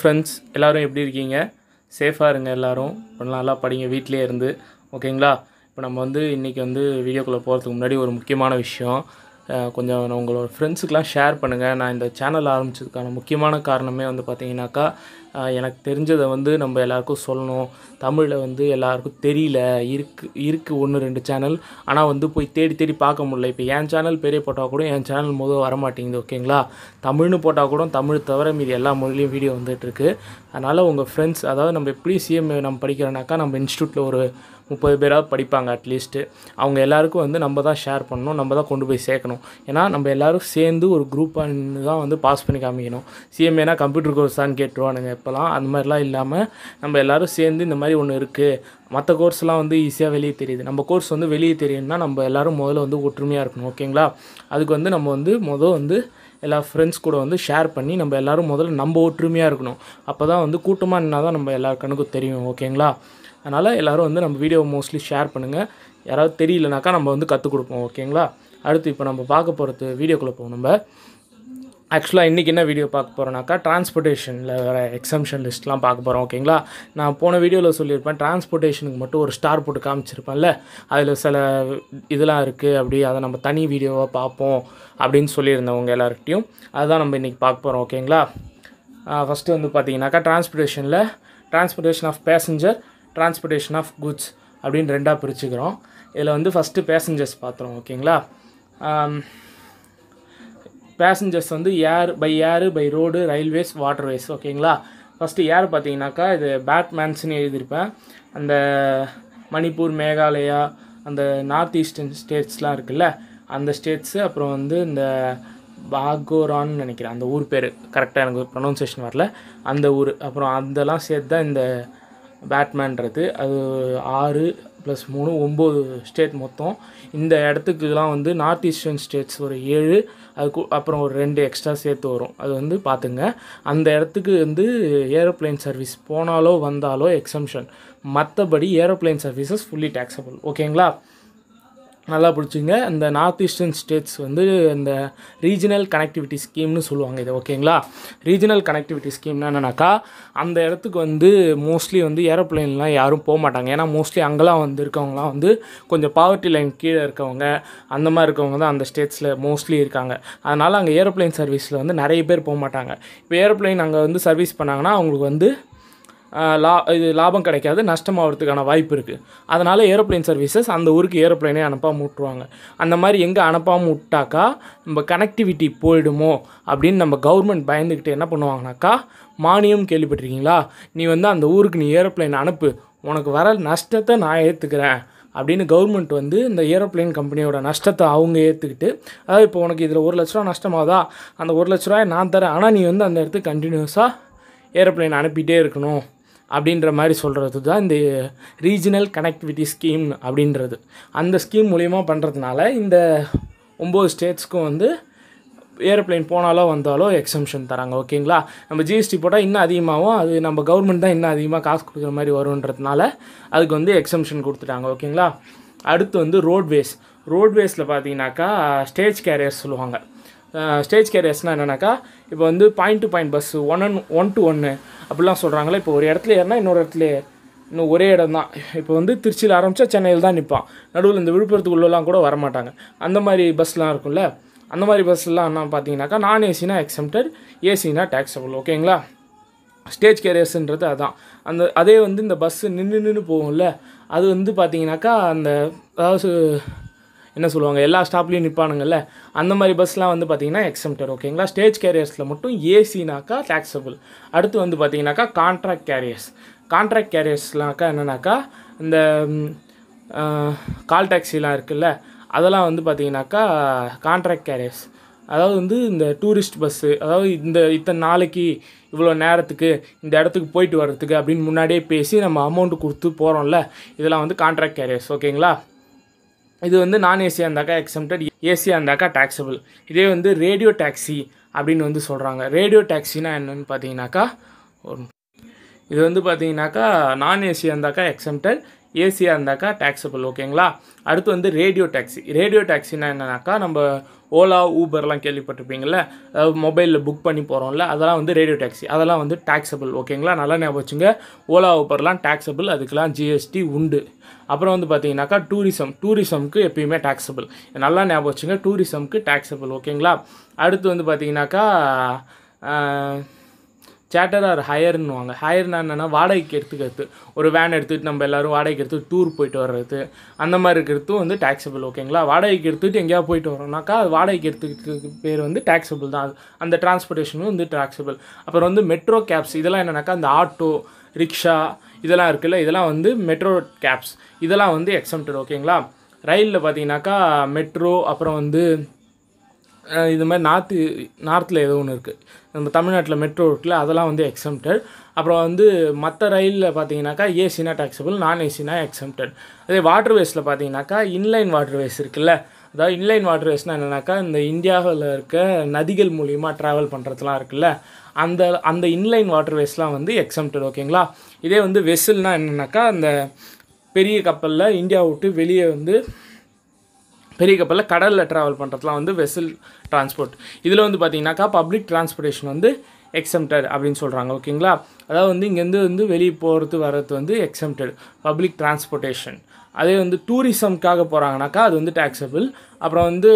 friends எல்லோரும் எப்படி இருக்கீங்க சேஃபாக இருங்க எல்லோரும் கொஞ்சம் நல்லா படிங்க வீட்டிலே இருந்து ஓகேங்களா இப்போ நம்ம வந்து இன்றைக்கி வந்து வீடியோக்குள்ளே போகிறதுக்கு முன்னாடி ஒரு முக்கியமான விஷயம் அஹ் கொஞ்சம் நான் உங்களோட ஃப்ரெண்ட்ஸுக்கெலாம் ஷேர் பண்ணுங்கள் நான் இந்த சேனல் ஆரம்பிச்சதுக்கான முக்கியமான காரணமே வந்து பார்த்தீங்கன்னாக்கா அஹ் எனக்கு தெரிஞ்சதை வந்து நம்ம எல்லாருக்கும் சொல்லணும் தமிழில் வந்து எல்லாருக்கும் தெரியல இருக்கு இருக்குது ஒன்று ரெண்டு சேனல் ஆனால் வந்து போய் தேடி தேடி பார்க்க முடியல இப்போ என் சேனல் பெரிய போட்டால் கூட என் சேனல் முதல் வர மாட்டேங்குது ஓகேங்களா தமிழ்னு போட்டால் கூட தமிழ் தவிர மீதி எல்லா மொழிலையும் வீடியோ வந்துட்டுருக்கு அதனால் உங்கள் ஃப்ரெண்ட்ஸ் அதாவது நம்ம எப்படி சிஎம்ஏ நம்ம படிக்கிறோன்னாக்கா நம்ம இன்ஸ்டியூட்டில் ஒரு முப்பது பேராவது படிப்பாங்க அட்லீஸ்ட்டு அவங்க எல்லாருக்கும் வந்து நம்ம தான் ஷேர் பண்ணணும் நம்ம தான் கொண்டு போய் சேர்க்கணும் ஏன்னா நம்ம எல்லாரும் சேர்ந்து ஒரு குரூப்பாக தான் வந்து பாஸ் பண்ணி காமிக்கணும் சிஎம்ஏனா கம்ப்யூட்டர் கோர்ஸ் தான் கேட்டுருவானுங்க இப்போலாம் அந்த மாதிரிலாம் இல்லாமல் நம்ம எல்லாரும் சேர்ந்து இந்த மாதிரி ஒன்று இருக்குது மற்ற கோர்ஸ்லாம் வந்து ஈஸியாக வெளியே தெரியுது நம்ம கோர்ஸ் வந்து வெளியே தெரியும்னா நம்ம எல்லாரும் முதல்ல வந்து ஒற்றுமையாக இருக்கணும் ஓகேங்களா அதுக்கு வந்து நம்ம வந்து முதல் வந்து எல்லா ஃப்ரெண்ட்ஸ் கூட வந்து ஷேர் பண்ணி நம்ம எல்லாரும் முதல்ல நம்ம ஒற்றுமையாக இருக்கணும் அப்போ தான் வந்து கூட்டமாக இருந்தால் தான் நம்ம எல்லார் கணக்கும் தெரியும் ஓகேங்களா அதனால் எல்லோரும் வந்து நம்ம வீடியோவை மோஸ்ட்லி ஷேர் பண்ணுங்கள் யாராவது தெரியலனாக்கா நம்ம வந்து கற்றுக் கொடுப்போம் ஓகேங்களா அடுத்து இப்போ நம்ம பார்க்க போகிறது வீடியோக்குள்ளே போவோம் நம்ம ஆக்சுவலாக இன்றைக்கி என்ன வீடியோ பார்க்க போகிறோம்னாக்கா டிரான்ஸ்போர்ட்டேஷனில் வர எக்ஸம்ஷன் லிஸ்ட்லாம் பார்க்க போகிறோம் ஓகேங்களா நான் போன வீடியோவில் சொல்லியிருப்பேன் டிரான்ஸ்போர்ட்டேஷனுக்கு மட்டும் ஒரு ஸ்டார் போட்டு காமிச்சிருப்பேன்ல அதில் சில இதெல்லாம் இருக்குது அப்படி அதை நம்ம தனி வீடியோவாக பார்ப்போம் அப்படின்னு சொல்லியிருந்தவங்க எல்லாருக்கிட்டையும் அதுதான் நம்ம இன்றைக்கி பார்க்க போகிறோம் ஓகேங்களா ஃபஸ்ட்டு வந்து பார்த்தீங்கன்னாக்கா டிரான்ஸ்போர்ட்டேஷனில் transportation of passenger transportation of goods அப்படின்னு ரெண்டாக பிரிச்சுக்கிறோம் இதில் வந்து ஃபஸ்ட்டு பேசஞ்சர்ஸ் பார்த்துறோம் ஓகேங்களா பேசஞ்சர்ஸ் வந்து air by air by road railways waterways ஓகேங்களா ஃபஸ்ட்டு ஏர் பார்த்தீங்கன்னாக்கா இது பேட்மேன்ஸ்னு எழுதியிருப்பேன் அந்த மணிப்பூர் மேகாலயா அந்த நார்த் ஈஸ்டர்ன் ஸ்டேட்ஸ்லாம் இருக்குல்ல அந்த ஸ்டேட்ஸு அப்புறம் வந்து இந்த பாகோரான்னு நினைக்கிறேன் அந்த ஊர் பேர் கரெக்டாக எனக்கு ப்ரொனவுன்சேஷன் வரல அந்த ஊர் அப்புறம் அதெல்லாம் சேர்த்து தான் இந்த பேட்மேன்றது அது ஆறு ப்ளஸ் மூணு ஒம்பது ஸ்டேட் மொத்தம் இந்த இடத்துக்குலாம் வந்து நார்த் ஈஸ்டர்ன் ஸ்டேட்ஸ் ஒரு ஏழு அதுக்கு அப்புறம் ஒரு ரெண்டு எக்ஸ்ட்ரா சேர்த்து வரும் அது வந்து பார்த்துங்க அந்த இடத்துக்கு வந்து ஏரோப்ளேன் சர்வீஸ் போனாலோ வந்தாலோ எக்ஸம்ஷன் மற்றபடி ஏரோப்ளேன் சர்வீசஸ் ஃபுல்லி டேக்ஸபிள் ஓகேங்களா நல்லா பிடிச்சிங்க இந்த நார்த் ஈஸ்டர்ன் ஸ்டேட்ஸ் வந்து இந்த ரீஜனல் கனெக்டிவிட்டி ஸ்கீம்னு சொல்லுவாங்க இது ஓகேங்களா ரீஜனல் கனெக்டிவிட்டி ஸ்கீம்னா என்னன்னாக்கா அந்த இடத்துக்கு வந்து மோஸ்ட்லி வந்து ஏரோப்ளேன்லாம் யாரும் போக மாட்டாங்க ஏன்னா மோஸ்ட்லி அங்கெல்லாம் வந்து இருக்கவங்கலாம் வந்து கொஞ்சம் பாவர்ட்டி லைன் கீழே இருக்கவங்க அந்த மாதிரி இருக்கவங்க தான் அந்த ஸ்டேட்ஸில் மோஸ்ட்லி இருக்காங்க அதனால் அங்கே ஏரோப்ளேன் சர்வீஸில் வந்து நிறைய பேர் போக மாட்டாங்க இப்போ ஏரோப்ளேன் அங்கே வந்து சர்வீஸ் பண்ணாங்கன்னா அவங்களுக்கு வந்து லா இது லாபம் கிடைக்காது நஷ்டமாகிறதுக்கான வாய்ப்பு இருக்குது அதனால் ஏரோப்ளேன் சர்வீசஸ் அந்த ஊருக்கு ஏரோப்ளைனே அனுப்பாமல் விட்ருவாங்க அந்த மாதிரி எங்கே அனுப்பாமல் விட்டாக்கா நம்ம கனெக்டிவிட்டி போயிடுமோ அப்படின்னு நம்ம கவர்மெண்ட் பயந்துக்கிட்டு என்ன பண்ணுவாங்கனாக்கா மானியம் கேள்விப்பட்டிருக்கீங்களா நீ வந்து அந்த ஊருக்கு நீ ஏரோப்ளைன் அனுப்பு உனக்கு வர நஷ்டத்தை நான் ஏற்றுக்கிறேன் அப்படின்னு கவர்மெண்ட் வந்து இந்த ஏரோப்ளேன் கம்பெனியோட நஷ்டத்தை அவங்க ஏற்றுக்கிட்டு அதாவது இப்போ உனக்கு இதில் ஒரு லட்ச ரூபா நஷ்டமாகுதா அந்த ஒரு லட்ச ரூபாய் நான் தரேன் ஆனால் நீ வந்து அந்த இடத்துக்கு கண்டினியூஸாக ஏரோப்ளேன் அனுப்பிட்டே இருக்கணும் அப்படின்ற மாதிரி சொல்கிறது தான் இந்த ரீஜனல் கனெக்டிவிட்டி ஸ்கீம் அப்படின்றது அந்த ஸ்கீம் மூலிமா பண்ணுறதுனால இந்த ஒம்பது ஸ்டேட்ஸ்க்கும் வந்து ஏரோப்ளைன் போனாலோ வந்தாலோ எக்ஸம்ஷன் தராங்க ஓகேங்களா நம்ம ஜிஎஸ்டி போட்டால் இன்னும் அதிகமாகவும் அது நம்ம கவர்மெண்ட் தான் இன்னும் அதிகமாக காசு கொடுக்குற மாதிரி வருன்றதுனால அதுக்கு வந்து எக்ஸம்ஷன் கொடுத்துட்டாங்க ஓகேங்களா அடுத்து வந்து ரோட்வேஸ் ரோட்வேஸில் பார்த்தீங்கன்னாக்கா ஸ்டேஜ் கேரியர்ஸ் சொல்லுவாங்க ஸ்டேஜ் கேரியர்ஸ்னால் என்னென்னாக்கா இப்போ வந்து point to point bus one and one to ஒன்று அப்படிலாம் சொல்கிறாங்களே இப்போ ஒரு இடத்துல ஏறினா இன்னொரு இடத்துல இன்னும் ஒரே இடம் தான் இப்போ வந்து திருச்சியில் ஆரம்பித்தா சென்னையில் தான் நிற்பான் நடுவில் இந்த விழுப்புரத்துக்குள்ளெல்லாம் கூட வரமாட்டாங்க அந்த மாதிரி பஸ்லாம் இருக்கும்ல அந்த மாதிரி பஸ்லாம் என்ன பார்த்தீங்கன்னாக்கா நான் ஏசினா எக்ஸம்டட் ஏசினா டேக்ஸபிள் ஓகேங்களா ஸ்டேஜ் கேரியர்ஸ்ன்றது அதான் அந்த அதே வந்து இந்த பஸ்ஸு நின்று நின்று போகும்ல அது வந்து பார்த்தீங்கன்னாக்கா அந்த அதாவது என்ன சொல்லுவாங்க எல்லா ஸ்டாப்லேயும் நிற்பானுங்கல்ல அந்த மாதிரி பஸ்லாம் வந்து பார்த்தீங்கன்னா எக்ஸம்டட் ஓகேங்களா ஸ்டேஜ் கேரியர்ஸில் மட்டும் ஏசினாக்கா டேக்ஸபிள் அடுத்து வந்து பார்த்தீங்கன்னாக்கா கான்ட்ராக்ட் கேரியர்ஸ் கான்ட்ராக்ட் கேரியர்ஸ்லாம்க்கா என்னென்னாக்கா இந்த கால் டாக்ஸிலாம் இருக்குல்ல அதெல்லாம் வந்து பார்த்தீங்கன்னாக்கா கான்ட்ராக்ட் கேரியர்ஸ் அதாவது வந்து இந்த டூரிஸ்ட் பஸ்ஸு அதாவது இந்த இத்தனை நாளைக்கு இவ்வளோ நேரத்துக்கு இந்த இடத்துக்கு போயிட்டு வர்றதுக்கு அப்படின்னு முன்னாடியே பேசி நம்ம அமௌண்ட்டு கொடுத்து போகிறோம்ல இதெல்லாம் வந்து கான்ட்ராக்ட் கேரியர்ஸ் ஓகேங்களா இது வந்து நான் ஏசியாக இருந்தாக்கா எக்ஸம்டட் ஏசியாக இருந்தாக்கா டேக்ஸபிள் இதே வந்து ரேடியோ டாக்ஸி அப்படின்னு வந்து சொல்கிறாங்க ரேடியோ டாக்ஸினா என்னென்னு பார்த்தீங்கன்னாக்கா ஒரு இது வந்து பார்த்தீங்கன்னாக்கா நான் ஏசியாக இருந்தாக்கா எக்ஸம்டட் ஏசியாக இருந்தாக்கா டேக்ஸபிள் ஓகேங்களா அடுத்து வந்து ரேடியோ டாக்ஸி ரேடியோ டாக்ஸினா என்னன்னாக்கா நம்ம ஓலா ஊபர்லாம் கேள்விப்பட்டிருப்பீங்கள்ல அதாவது மொபைலில் புக் பண்ணி போகிறோம்ல அதெல்லாம் வந்து ரேடியோ டாக்ஸி அதெல்லாம் வந்து டேக்ஸபிள் ஓகேங்களா நல்லா ஞாபகம் வச்சுங்க ஓலா ஊபர்லாம் டேக்ஸபிள் அதுக்கெலாம் ஜிஎஸ்டி உண்டு அப்புறம் வந்து பார்த்தீங்கன்னாக்கா டூரிசம் டூரிசம்க்கு எப்பயுமே டேக்ஸபிள் நல்லா ஞாபகம் வச்சுங்க டூரிசம்க்கு டேக்ஸபிள் ஓகேங்களா அடுத்து வந்து பார்த்தீங்கன்னாக்கா சேட்டர் ஆர் ஹையர்னுவாங்க ஹையர்னா என்னென்னா வாடகைக்கு எடுத்துக்கிறது ஒரு வேன் எடுத்துகிட்டு நம்ம எல்லோரும் வாடகைக்கு எடுத்து டூர் போயிட்டு வர்றது அந்த மாதிரி இருக்கிறதும் வந்து டேக்ஸபிள் ஓகேங்களா வாடகைக்கு எடுத்துகிட்டு எங்கேயாவது போயிட்டு வரோம்னாக்கா அது வாடகைக்கு எடுத்துக்கிறதுக்கு பேர் வந்து டேக்ஸபிள் தான் அது அந்த டிரான்ஸ்போர்ட்டேஷனும் வந்து டேக்ஸபிள் அப்புறம் வந்து மெட்ரோ கேப்ஸ் இதெல்லாம் என்னென்னாக்கா அந்த ஆட்டோ ரிக்ஷா இதெல்லாம் இருக்குல்ல இதெல்லாம் வந்து மெட்ரோ கேப்ஸ் இதெல்லாம் வந்து எக்ஸம்டட் ஓகேங்களா ரயிலில் பார்த்தீங்கன்னாக்கா மெட்ரோ அப்புறம் வந்து அஹ் இது மாதிரி நார்த்து நார்த்தில் ஏதோ ஒன்று இருக்குது நம்ம தமிழ்நாட்டில் மெட்ரோ இருக்குல்ல அதெல்லாம் வந்து எக்ஸம்டட் அப்புறம் வந்து மற்ற ரயிலில் பார்த்தீங்கன்னாக்கா ஏசினா டேக்ஸபிள் நான் ஏசினா எக்ஸம்டட் அதே வாட்டர் வேஸில் பார்த்தீங்கன்னாக்கா இன்லைன் வாட்டர் வேஸ் இருக்குல்ல அதாவது இன்லைன் வாட்டர் வேஸ்னால் என்னென்னாக்கா இந்த இந்தியாவில் இருக்க நதிகள் மூலிமா ட்ராவல் பண்ணுறதுலாம் இருக்குல்ல அந்த அந்த இன்லைன் வாட்டர் வேஸ்லாம் வந்து எக்ஸம்டட் ஓகேங்களா இதே வந்து வெசல்னால் என்னென்னாக்கா அந்த பெரிய கப்பலில் இந்தியா விட்டு வெளியே வந்து பெரிய கப்பலில் கடலில் ட்ராவல் பண்ணுறதுலாம் வந்து வெசல் டிரான்ஸ்போர்ட் இதில் வந்து பார்த்தீங்கன்னாக்கா பப்ளிக் டிரான்ஸ்போர்ட்டேஷன் வந்து எக்ஸம்டட் அப்படின்னு சொல்கிறாங்க ஓகேங்களா அதாவது வந்து இங்கேருந்து வந்து வெளியே போகிறது வர்றது வந்து எக்ஸம்டட் பப்ளிக் டிரான்ஸ்போர்ட்டேஷன் அதே வந்து டூரிசம்க்காக போகிறாங்கனாக்கா அது வந்து டேக்ஸபிள் அப்புறம் வந்து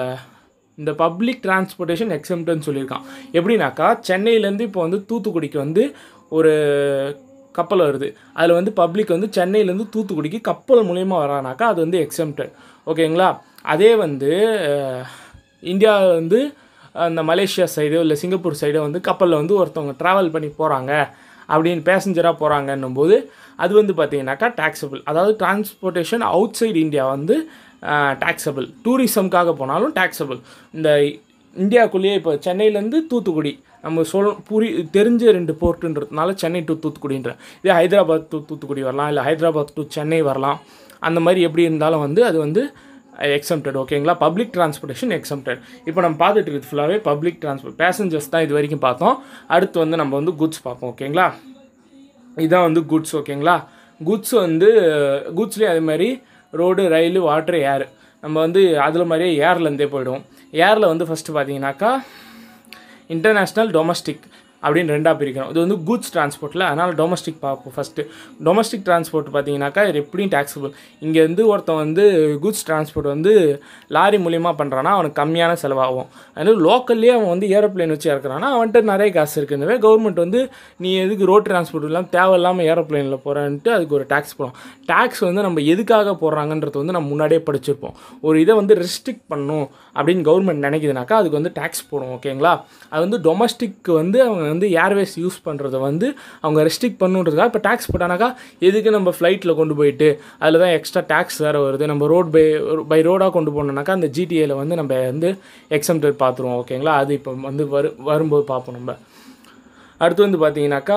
இந்த பப்ளிக் டிரான்ஸ்போர்ட்டேஷன் எக்ஸம்டட்னு சொல்லியிருக்கான் எப்படின்னாக்கா சென்னையிலேருந்து இப்போ வந்து தூத்துக்குடிக்கு வந்து ஒரு கப்பல் வருது அதில் வந்து பப்ளிக் வந்து சென்னையிலேருந்து தூத்துக்குடிக்கு கப்பல் மூலயமா வரானாக்கா அது வந்து எக்ஸம்டட் ஓகேங்களா அதே வந்து அஹ், இந்தியா வந்து அந்த மலேசியா சைடு இல்லை சிங்கப்பூர் சைடு வந்து கப்பலில் வந்து ஒருத்தவங்க ட்ராவல் பண்ணி போகிறாங்க அப்படின்னு பேசஞ்சராக போகிறாங்கன்னும் போது அது வந்து பார்த்தீங்கன்னாக்கா டேக்ஸபிள் அதாவது டிரான்ஸ்போர்ட்டேஷன் அவுட் சைடு இந்தியா வந்து டேக்ஸபிள் டூரிசம்காக போனாலும் டேக்ஸபிள் இந்த இந்தியாவுக்குள்ளேயே இப்போ சென்னையிலேருந்து தூத்துக்குடி நம்ம சொல் புரி தெரிஞ்ச ரெண்டு போர்ட்டுன்றதுனால சென்னை டு தூத்துக்குடின்ற இதே ஹைதராபாத் டு தூத்துக்குடி வரலாம் இல்லை ஹைதராபாத் டு சென்னை வரலாம் அந்த மாதிரி எப்படி இருந்தாலும் வந்து அது வந்து எக்ஸம்டட் ஓகேங்களா பப்ளிக் டிரான்ஸ்போர்ட்டேஷன் எக்ஸம்டட் இப்போ நம்ம பார்த்துட்டு இருக்கிறது ஃபுல்லாகவே பப்ளிக் டிரான்ஸ்போர்ட் பேசஞ்சர்ஸ் தான் இது வரைக்கும் பார்த்தோம் அடுத்து வந்து நம்ம வந்து குட்ஸ் பார்ப்போம் ஓகேங்களா இதான் வந்து குட்ஸ் ஓகேங்களா குட்ஸ் வந்து குட்ஸ்லேயே அதே மாதிரி ரோடு ரயில் வாட்டர் ஏர் நம்ம வந்து அதில் மாதிரியே ஏர்லேருந்தே போயிடுவோம் ஏரில் வந்து ஃபஸ்ட்டு பார்த்தீங்கன்னாக்கா இன்டர்நேஷ்னல் டொமஸ்டிக் அப்படின்னு ரெண்டாக பிரிக்கிறோம் இது வந்து கூட்ஸ் டிரான்ஸ்போர்ட்டில் அதனால் டொமஸ்டிக் பார்ப்போம் ஃபஸ்ட்டு டொமஸ்டிக் டிரான்ஸ்போர்ட் பார்த்தீங்கன்னாக்கா இது எப்படியும் டேக்ஸபிள் இங்கேருந்து ஒருத்தன் வந்து கூட்ஸ் டிரான்ஸ்போர்ட் வந்து லாரி மூலியமாக பண்ணுறான்னா அவனுக்கு கம்மியான செலவாகும் அதனால லோக்கல்லே அவன் வந்து ஏரோப்ளேன் வச்சு இறக்குறான்னா அவன்கிட்ட நிறைய காசு இருக்குன்னு கவர்மெண்ட் வந்து நீ எதுக்கு ரோட் டிரான்ஸ்போர்ட் இல்லாமல் தேவையில்லாமல் ஏரோப்ளேனில் போகிறேன்ட்டு அதுக்கு ஒரு டேக்ஸ் போடும் டேக்ஸ் வந்து நம்ம எதுக்காக போடுறாங்கன்றது வந்து நம்ம முன்னாடியே படிச்சிருப்போம் ஒரு இதை வந்து ரெஸ்ட்ரிக்ட் பண்ணணும் அப்படின்னு கவர்மெண்ட் நினைக்குதுனாக்கா அதுக்கு வந்து டேக்ஸ் போடும் ஓகேங்களா அது வந்து டொமஸ்டிக் வந்து அவங்க வந்து ஏர்வேஸ் யூஸ் பண்ணுறத வந்து அவங்க ரெஸ்ட்ரிக்ட் பண்ணுன்றதுக்காக இப்போ டேக்ஸ் போட்டானாக்கா எதுக்கு நம்ம ஃப்ளைட்டில் கொண்டு போயிட்டு அதில் தான் எக்ஸ்ட்ரா டேக்ஸ் வேறு வருது நம்ம ரோட் பை பை ரோடாக கொண்டு போனோம்னாக்கா அந்த ஜிடிஏல வந்து நம்ம வந்து எக்ஸம்டட் பார்த்துருவோம் ஓகேங்களா அது இப்போ வந்து வரு வரும்போது பார்ப்போம் நம்ம அடுத்து வந்து பார்த்தீங்கன்னாக்கா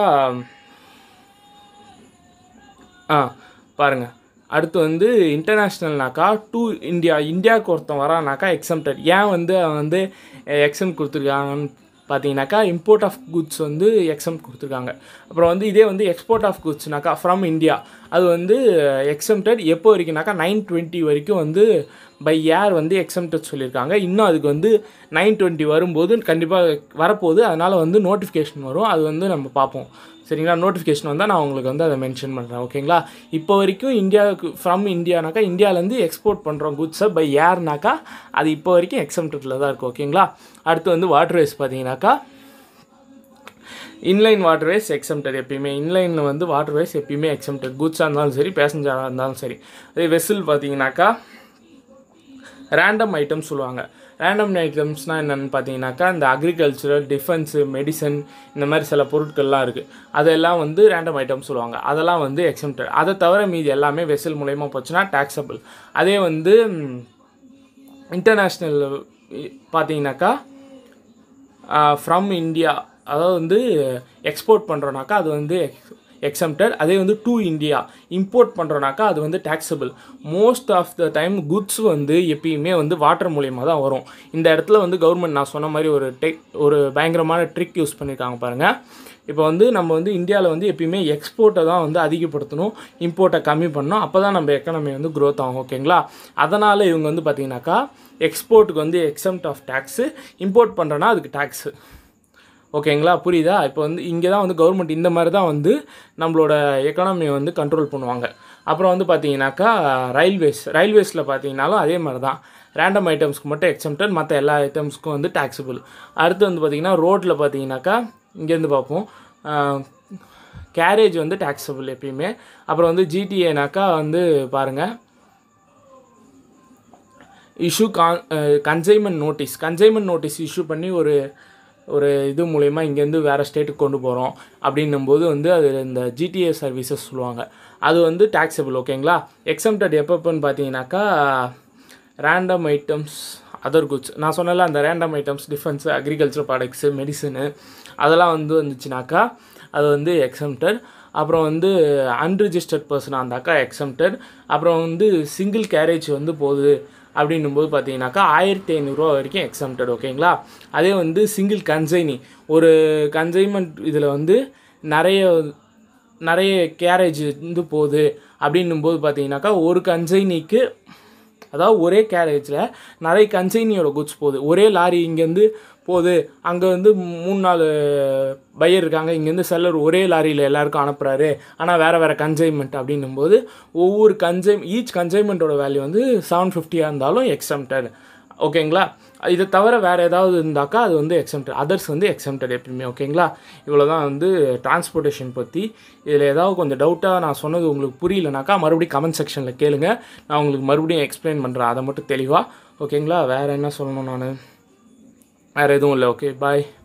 ஆ பாருங்கள் அடுத்து வந்து இன்டர்நேஷ்னல்னாக்கா டூ இந்தியா இந்தியாவுக்கு ஒருத்தன் வரானாக்கா எக்ஸம்டட் ஏன் வந்து அவன் வந்து எக்ஸம் கொடுத்துருக்காங்கன்னு பார்த்தீங்கன்னாக்கா இம்போர்ட் ஆஃப் குட்ஸ் வந்து எக்ஸம் கொடுத்துருக்காங்க அப்புறம் வந்து இதே வந்து எக்ஸ்போர்ட் ஆஃப் குட்ஸ்னாக்கா ஃப்ரம் இந்தியா அது வந்து எக்ஸம்டட் எப்போ வரைக்கும்னாக்கா நைன் டுவெண்ட்டி வரைக்கும் வந்து பை ஏர் வந்து எக்ஸம்டட் சொல்லியிருக்காங்க இன்னும் அதுக்கு வந்து நைன் டுவெண்ட்டி வரும்போது கண்டிப்பாக வரப்போகுது அதனால் வந்து நோட்டிஃபிகேஷன் வரும் அது வந்து நம்ம பார்ப்போம் சரிங்களா நோட்டிஃபிகேஷன் வந்தால் நான் உங்களுக்கு வந்து அதை மென்ஷன் பண்ணுறேன் ஓகேங்களா இப்போ வரைக்கும் இந்தியாவுக்கு ஃப்ரம் இந்தியானாக்கா இந்தியாவிலேருந்து எக்ஸ்போர்ட் பண்ணுறோம் குட்ஸை பை ஏர்னாக்கா அது இப்போ வரைக்கும் எக்ஸம்டட்டில் தான் இருக்குது ஓகேங்களா அடுத்து வந்து வாட்டர் வேஸ் பார்த்தீங்கன்னாக்கா இன்லைன் வாட்டர் வேஸ் எக்ஸம்டட் எப்பயுமே இன்லைனில் வந்து வாட்டர் வேஸ் எப்பயுமே எக்ஸம்டட் குட்ஸாக இருந்தாலும் சரி பேசஞ்சராக இருந்தாலும் சரி அதே வெசில் பார்த்தீங்கன்னாக்கா ரேண்டம் ஐட்டம்ஸ் சொல்லுவாங்க ரேண்டம் ஐட்டம்ஸ்னால் என்னென்னு பார்த்தீங்கன்னாக்கா இந்த அக்ரிகல்ச்சரல் டிஃபென்ஸு மெடிசன் இந்த மாதிரி சில பொருட்கள்லாம் இருக்குது அதெல்லாம் வந்து ரேண்டம் ஐட்டம்ஸ் சொல்லுவாங்க அதெல்லாம் வந்து எக்ஸம்டட் அதை தவிர மீதி எல்லாமே வெசல் மூலயமா போச்சுன்னா டேக்ஸபிள் அதே வந்து இன்டர்நேஷ்னல் பார்த்தீங்கன்னாக்கா ஃப்ரம் இந்தியா அதாவது வந்து எக்ஸ்போர்ட் பண்ணுறோனாக்கா அது வந்து எக்ஸம்டட் அதே வந்து டு இந்தியா இம்போர்ட் பண்ணுறோனாக்கா அது வந்து taxable most of the time goods வந்து எப்பயுமே வந்து வாட்டர் மூலியமாக தான் வரும் இந்த இடத்துல வந்து கவர்மெண்ட் நான் சொன்ன மாதிரி ஒரு டெக் ஒரு பயங்கரமான ட்ரிக் யூஸ் பண்ணியிருக்காங்க பாருங்கள் இப்போ வந்து நம்ம வந்து இந்தியாவில் வந்து எப்பயுமே எக்ஸ்போர்ட்டை தான் வந்து அதிகப்படுத்தணும் இம்போர்ட்டை கம்மி பண்ணணும் அப்போ தான் நம்ம எக்கனாமி வந்து growth ஆகும் ஓகேங்களா அதனால் இவங்க வந்து பார்த்தீங்கன்னாக்கா எக்ஸ்போர்ட்டுக்கு வந்து எக்ஸம்ட் ஆஃப் டேக்ஸு இம்போர்ட் பண்ணுறோன்னா அதுக்கு டேக்ஸு ஓகேங்களா புரியுதா இப்போ வந்து இங்கே தான் வந்து கவர்மெண்ட் இந்த மாதிரி தான் வந்து நம்மளோட எக்கானமியை வந்து கண்ட்ரோல் பண்ணுவாங்க அப்புறம் வந்து பார்த்தீங்கன்னாக்கா ரயில்வேஸ் ரயில்வேஸில் பார்த்தீங்கன்னாலும் அதே மாதிரி தான் ரேண்டம் ஐட்டம்ஸ்க்கு மட்டும் எக்ஸம்டட் மற்ற எல்லா ஐட்டம்ஸ்க்கும் வந்து டேக்ஸபிள் அடுத்து வந்து பார்த்தீங்கன்னா ரோட்டில் பார்த்தீங்கன்னாக்கா இங்கேருந்து பார்ப்போம் கேரேஜ் வந்து டேக்ஸபிள் எப்பயுமே அப்புறம் வந்து ஜிடிஏனாக்கா வந்து பாருங்கள் இஷ்யூ கான் consignment notice consignment notice issue பண்ணி ஒரு ஒரு இது மூலயமா இங்கேருந்து வேறு ஸ்டேட்டுக்கு கொண்டு போகிறோம் அப்படின்னும்போது வந்து அது இந்த ஜிடிஏ சர்வீசஸ் சொல்லுவாங்க அது வந்து டேக்ஸபிள் ஓகேங்களா எக்ஸம்டட் எப்பப்போன்னு பார்த்தீங்கன்னாக்கா ரேண்டம் ஐட்டம்ஸ் அதர் குட்ஸ் நான் சொன்னல அந்த random items defence agriculture products medicine அதெல்லாம் வந்து வந்துச்சுனாக்கா அது வந்து எக்ஸம்டட் அப்புறம் வந்து அன்ரிஜிஸ்டர்ட் பர்சனாக இருந்தாக்கா எக்ஸம்டட் அப்புறம் வந்து சிங்கிள் கேரேஜ் வந்து போகுது அப்படின்னும்போது பார்த்தீங்கன்னாக்கா ஆயிரத்தி ஐநூறுரூவா வரைக்கும் எக்ஸம்டட் ஓகேங்களா அதே வந்து சிங்கிள் கன்சைனி ஒரு கன்சைன்மெண்ட் இதில் வந்து நிறைய நிறைய கேரேஜ் வந்து போகுது அப்படின்னும்போது பார்த்தீங்கன்னாக்கா ஒரு கன்சைனிக்கு அதாவது ஒரே கேரேஜில் நிறைய கன்சைனியோட குட்ஸ் போகுது ஒரே லாரி இங்கேருந்து போகுது அங்கே வந்து மூணு நாலு பையர் இருக்காங்க இங்கேருந்து செல்லர் ஒரே லாரியில் எல்லாருக்கும் அனுப்புகிறாரு ஆனால் வேறு வேறு கன்சைன்மெண்ட் அப்படின்னும்போது ஒவ்வொரு கன்சைம் ஈச் கன்சைன்மெண்ட்டோட வேல்யூ வந்து செவன் ஃபிஃப்டியாக இருந்தாலும் எக்ஸம்டட் ஓகேங்களா இதை தவிர வேறு ஏதாவது இருந்தாக்கா அது வந்து எக்ஸம்டட் அதர்ஸ் வந்து எக்ஸம்டட் எப்பயுமே ஓகேங்களா இவ்வளோ தான் வந்து டிரான்ஸ்போர்ட்டேஷன் பற்றி இதில் ஏதாவது கொஞ்சம் டவுட்டாக நான் சொன்னது உங்களுக்கு புரியலனாக்கா மறுபடியும் கமெண்ட் செக்ஷனில் கேளுங்க நான் உங்களுக்கு மறுபடியும் எக்ஸ்பிளைன் பண்ணுறேன் அதை மட்டும் தெளிவாக ஓகேங்களா வேறு என்ன சொல்லணும் நான் வேறு எதுவும் இல்லை ஓகே பாய்